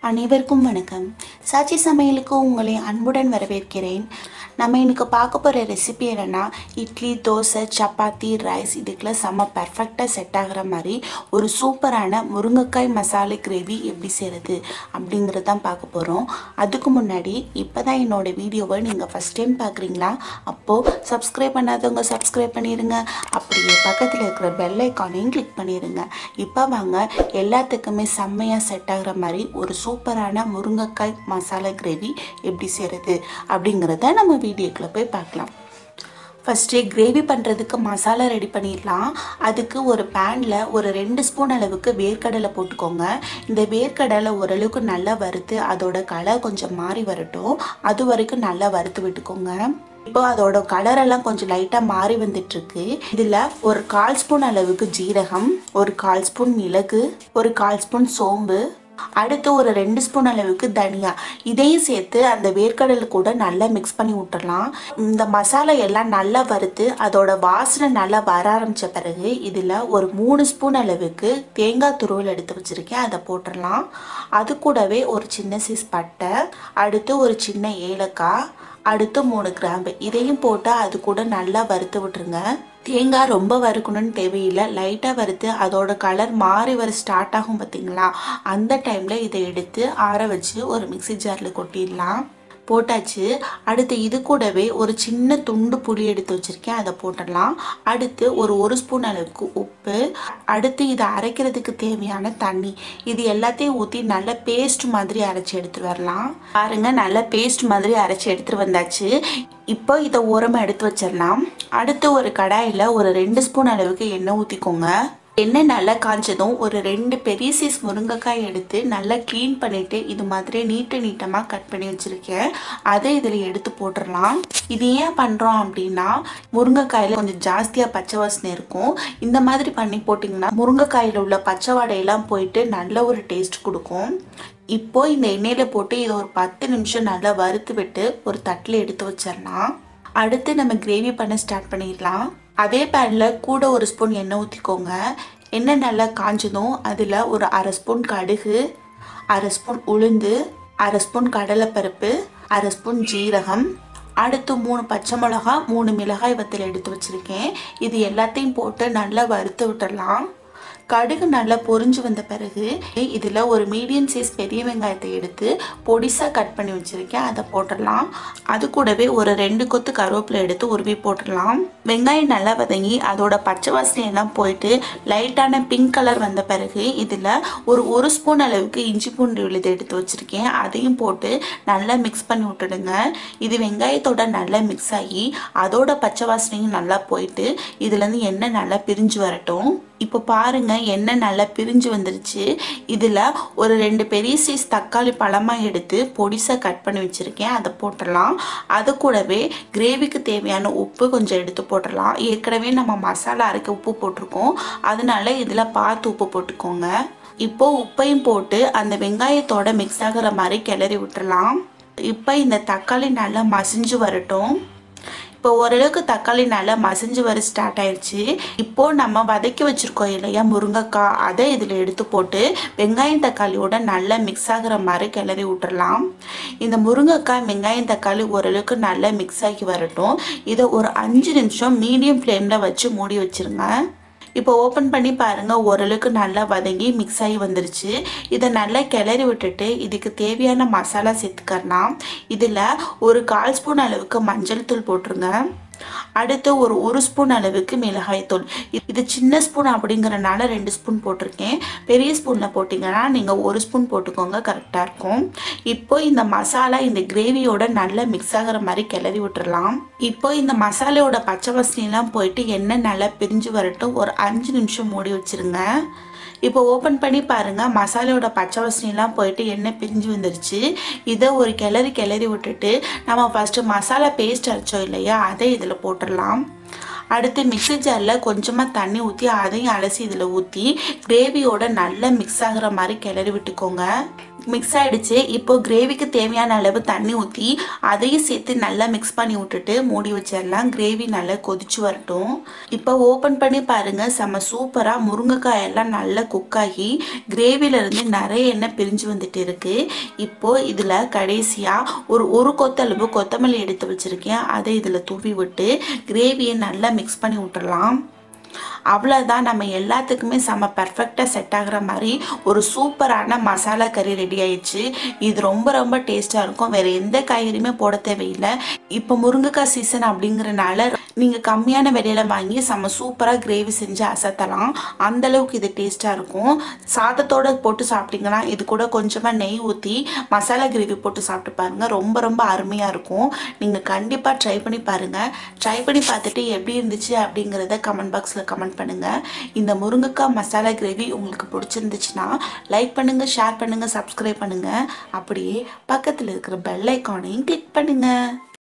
அனைவருக்கும் வணக்கம் சாட்சி சமையலுக்கு உங்களை அன்புடன் வரவேற்கிறேன் நம்ம இன்னைக்கு பார்க்க போகிற ரெசிபி என்னென்னா இட்லி தோசை சப்பாத்தி ரைஸ் இதுக்கெல்லாம் செம்ம பர்ஃபெக்டாக செட் ஆகிற மாதிரி ஒரு சூப்பரான முருங்கைக்காய் மசாலா கிரேவி எப்படி செய்கிறது அப்படிங்கிறது தான் பார்க்க போகிறோம் அதுக்கு முன்னாடி இப்போ தான் என்னோட வீடியோவை நீங்கள் ஃபஸ்ட் டைம் பார்க்குறீங்களா அப்போது சப்ஸ்கிரைப் பண்ணாதவங்க சப்ஸ்கிரைப் பண்ணிடுங்க அப்படியே பக்கத்தில் இருக்கிற பெல் ஐக்கானையும் கிளிக் பண்ணிடுங்க இப்போ வாங்க எல்லாத்துக்குமே செம்மையாக செட் ஆகிற மாதிரி ஒரு சூப்பரான முருங்கைக்காய் மசாலா கிரேவி எப்படி செய்கிறது அப்படிங்கிறத நம்ம வீடியோக்குள்ளே போய் பார்க்கலாம் ஃபஸ்ட்டு கிரேவி பண்ணுறதுக்கு மசாலா ரெடி பண்ணிடலாம் அதுக்கு ஒரு பேனில் ஒரு ரெண்டு ஸ்பூன் அளவுக்கு வேர்க்கடலை போட்டுக்கோங்க இந்த வேர்க்கடலை ஓரளவுக்கு நல்லா வறுத்து அதோட கலர் கொஞ்சம் மாறி வரட்டும் அது வரைக்கும் நல்லா வறுத்து விட்டுக்கோங்க இப்போ அதோட கலரெல்லாம் கொஞ்சம் லைட்டாக மாறி வந்துட்டுருக்கு இதில் ஒரு கால் ஸ்பூன் அளவுக்கு ஜீரகம் ஒரு கால் ஸ்பூன் மிளகு ஒரு கால் ஸ்பூன் சோம்பு அடுத்து ஒரு ரெண்டு ஸ்பூன் அளவுக்கு தனியா இதையும் சேர்த்து அந்த வேர்க்கடலை கூட நல்லா மிக்ஸ் பண்ணி விட்டுறலாம் இந்த மசாலா எல்லாம் நல்லா வறுத்து அதோட வாசனை நல்லா வர ஆரம்பித்த பிறகு இதில் ஒரு மூணு ஸ்பூன் அளவுக்கு தேங்காய் துருவல் எடுத்து வச்சுருக்கேன் அதை போட்டுடலாம் அது கூடவே ஒரு சின்ன சைஸ் பட்டை அடுத்து ஒரு சின்ன ஏலக்காய் அடுத்து மூணு கிராம்பு இதையும் போட்டு அது கூட நல்லா வறுத்து விட்டுருங்க தேங்காய் ரொம்ப வறுக்கணும்னு தேவையில்லை லைட்டாக வறுத்து அதோட கலர் மாறி வர ஸ்டார்ட் ஆகும் பார்த்தீங்களா அந்த டைமில் இதை எடுத்து ஆற வச்சு ஒரு மிக்ஸி ஜாரில் கொட்டிடலாம் போட்டாச்சு அடுத்து இது கூடவே ஒரு சின்ன துண்டு புளி எடுத்து வச்சுருக்கேன் அதை போட்டுடலாம் அடுத்து ஒரு ஒரு ஸ்பூன் அளவுக்கு உப்பு அடுத்து இதை அரைக்கிறதுக்கு தேவையான தண்ணி இது எல்லாத்தையும் ஊற்றி நல்ல பேஸ்ட் மாதிரி அரைச்சி எடுத்துட்டு வரலாம் பாருங்க நல்ல பேஸ்ட் மாதிரி அரைச்சி எடுத்துட்டு வந்தாச்சு இப்போ இதை ஓரமாக எடுத்து வச்சிடலாம் அடுத்து ஒரு கடாயில் ஒரு ரெண்டு ஸ்பூன் அளவுக்கு எண்ணெய் ஊற்றிக்கோங்க எண்ணெய் நல்லா காஞ்சதும் ஒரு ரெண்டு பெரிய சைஸ் முருங்கைக்காய் எடுத்து நல்லா க்ளீன் பண்ணிவிட்டு இது மாதிரி நீட்டு நீட்டமாக கட் பண்ணி வச்சுருக்கேன் அதை இதில் எடுத்து போட்டுடலாம் இது ஏன் பண்ணுறோம் அப்படின்னா முருங்கைக்காயில் கொஞ்சம் ஜாஸ்தியாக பச்சை வாசனை இருக்கும் இந்த மாதிரி பண்ணி போட்டிங்கன்னா முருங்கைக்காயில் உள்ள பச்சை வாடையெல்லாம் போயிட்டு நல்ல ஒரு டேஸ்ட் கொடுக்கும் இப்போ இந்த எண்ணெயில் போட்டு இதை ஒரு பத்து நிமிஷம் நல்லா வறுத்து விட்டு ஒரு தட்டில் எடுத்து வச்சிடலாம் அடுத்து நம்ம கிரேவி பண்ண ஸ்டார்ட் பண்ணிடலாம் அதே பேனில் கூட ஒரு ஸ்பூன் எண்ணெய் ஊற்றிக்கோங்க எண்ணெய் நல்லா காஞ்சதும் அதில் ஒரு அரை ஸ்பூன் கடுகு அரை ஸ்பூன் உளுந்து அரை ஸ்பூன் கடலைப்பருப்பு அரை ஸ்பூன் ஜீரகம் அடுத்து மூணு பச்சை மிளகா மூணு மிளகாய் வத்தல் எடுத்து வச்சுருக்கேன் இது எல்லாத்தையும் போட்டு நல்லா வறுத்து விட்டுடலாம் கடுகு நல்லா பொரிஞ்சு வந்த பிறகு இதில் ஒரு மீடியம் சைஸ் பெரிய வெங்காயத்தை எடுத்து பொடிசாக கட் பண்ணி வச்சுருக்கேன் அதை போட்டுடலாம் அது கூடவே ஒரு ரெண்டு கொத்து கருவேப்பிலை எடுத்து உருவி போட்டுடலாம் வெங்காயம் நல்லா வதங்கி அதோட பச்சை வாசனையெல்லாம் போயிட்டு லைட்டான பிங்க் கலர் வந்த பிறகு இதில் ஒரு ஒரு ஸ்பூன் அளவுக்கு இஞ்சி பூண்டு விழுது எடுத்து வச்சுருக்கேன் அதையும் போட்டு நல்லா மிக்ஸ் பண்ணி விட்டுடுங்க இது வெங்காயத்தோட நல்லா மிக்ஸ் ஆகி அதோட பச்சை வாசனையும் நல்லா போயிட்டு இதுலேருந்து எண்ணெய் நல்லா பிரிஞ்சு வரட்டும் இப்போ பாருங்க எண்ணெய் நல்லா பிரிஞ்சு வந்துருச்சு இதில் ஒரு ரெண்டு பெரிய சைஸ் தக்காளி பழமாக எடுத்து பொடிசாக கட் பண்ணி வச்சுருக்கேன் அதை போட்டுடலாம் அது கூடவே கிரேவிக்கு தேவையான உப்பு கொஞ்சம் எடுத்து போட்டுடலாம் ஏற்கனவே நம்ம மசாலா அரைக்க உப்பு போட்டிருக்கோம் அதனால இதில் பார்த்து உப்பு போட்டுக்கோங்க இப்போ உப்பையும் போட்டு அந்த வெங்காயத்தோட மிக்ஸ் ஆகிற மாதிரி கிளறி விட்டுறலாம் இப்போ இந்த தக்காளி நல்லா மசிஞ்சு வரட்டும் இப்போ ஓரளவுக்கு தக்காளி நல்லா மசிஞ்சு வர ஸ்டார்ட் ஆயிடுச்சு இப்போ நம்ம வதக்கி வச்சிருக்கோம் இல்லையா முருங்கைக்காய் அதை இதில் எடுத்து போட்டு வெங்காயம் தக்காளியோட நல்லா மிக்ஸ் ஆகுற மாதிரி கிளறி விட்டுறலாம் இந்த முருங்கைக்காய் வெங்காயம் தக்காளி ஓரளவுக்கு நல்லா மிக்ஸ் ஆகி வரட்டும் இதை ஒரு அஞ்சு நிமிஷம் மீடியம் ஃப்ளேமில் வச்சு மூடி வச்சிருங்க இப்போ ஓப்பன் பண்ணி பாருங்கள் ஓரளவுக்கு நல்லா வதங்கி மிக்ஸ் ஆகி வந்துருச்சு இதை நல்லா கிளறி விட்டுட்டு இதுக்கு தேவையான மசாலா சேர்த்துக்கலாம் இதில் ஒரு கால் ஸ்பூன் அளவுக்கு மஞ்சள் தூள் போட்டுருங்க அடுத்து ஒரு ஒரு ஸ்பூன் அளவுக்கு மிளகாய்த்தூள் இது சின்ன ஸ்பூன் அப்படிங்கிறனால ரெண்டு ஸ்பூன் போட்டிருக்கேன் பெரிய ஸ்பூனில் போட்டிங்கன்னா நீங்கள் ஒரு ஸ்பூன் போட்டுக்கோங்க கரெக்டாக இருக்கும் இப்போ இந்த மசாலா இந்த கிரேவியோட நல்லா மிக்ஸ் ஆகிற மாதிரி கிளறி விட்டுறலாம் இப்போ இந்த மசாலையோட பச்சை வாசனைலாம் போயிட்டு எண்ணெய் நல்லா பிரிஞ்சு வரட்டும் ஒரு அஞ்சு நிமிஷம் மூடி வச்சிருங்க இப்போ ஓப்பன் பண்ணி பாருங்கள் மசாலாவோட பச்சை வாசனைலாம் போயிட்டு எண்ணெய் பிரிஞ்சு வந்துருச்சு இதை ஒரு கிளறி கிளறி விட்டுட்டு நம்ம ஃபஸ்ட்டு மசாலா பேஸ்ட் அரைச்சோம் இல்லையா அதை இதில் போட்டுடலாம் அடுத்து மிக்ஸி ஜாரில் கொஞ்சமாக தண்ணி ஊற்றி அதையும் அலசி இதில் ஊற்றி கிரேவியோட நல்லா மிக்ஸ் ஆகுற மாதிரி கிளறி விட்டுக்கோங்க மிக்ஸ் ஆயிடுச்சு இப்போ கிரேவிக்கு தேவையான அளவு தண்ணி ஊற்றி அதையும் சேர்த்து நல்லா மிக்ஸ் பண்ணி விட்டுட்டு மூடி வச்சிடலாம் கிரேவி நல்லா கொதிச்சு வரட்டும் இப்போ ஓப்பன் பண்ணி பாருங்க செம்ம சூப்பராக முருங்கைக்காய் எல்லாம் நல்லா குக் ஆகி கிரேவிலேருந்து நிறைய எண்ணெய் பிரிஞ்சு வந்துட்டு இருக்கு இப்போ இதில் கடைசியாக ஒரு ஒரு கொத்தளவு கொத்தமல்லி எடுத்து வச்சிருக்கேன் அதை இதில் தூவி விட்டு கிரேவியை நல்லா மிக்ஸ் பண்ணி விட்டுறலாம் அவ்வளோதான் நம்ம எல்லாத்துக்குமே செம்ம பர்ஃபெக்டாக செட் ஆகுற மாதிரி ஒரு சூப்பரான மசாலா கறி ரெடி ஆயிடுச்சு இது ரொம்ப ரொம்ப டேஸ்ட்டாக இருக்கும் வேறு எந்த காய்கறியுமே போட தேவையில்லை இப்போ முருங்கைக்காய் சீசன் அப்படிங்கிறனால நீங்கள் கம்மியான விலையில வாங்கி செம்ம சூப்பராக கிரேவி செஞ்சு அசத்தலாம் அந்த அளவுக்கு இது டேஸ்ட்டாக இருக்கும் சாதத்தோட போட்டு சாப்பிட்டீங்கன்னா இது கூட கொஞ்சமாக நெய் ஊற்றி மசாலா கிரேவி போட்டு சாப்பிட்டு பாருங்கள் ரொம்ப ரொம்ப அருமையாக இருக்கும் நீங்கள் கண்டிப்பாக ட்ரை பண்ணி பாருங்கள் ட்ரை பண்ணி பார்த்துட்டு எப்படி இருந்துச்சு அப்படிங்கிறத கமெண்ட் பாக்ஸில் கமெண்ட் பண்ணுங்கள் இந்த முருங்கைக்காய் மசாலா கிரேவி உங்களுக்கு பிடிச்சிருந்துச்சுன்னா லைக் பண்ணுங்கள் ஷேர் பண்ணுங்கள் சப்ஸ்கிரைப் பண்ணுங்கள் அப்படியே பக்கத்தில் இருக்கிற பெல் ஐக்கானையும் கிளிக் பண்ணுங்கள்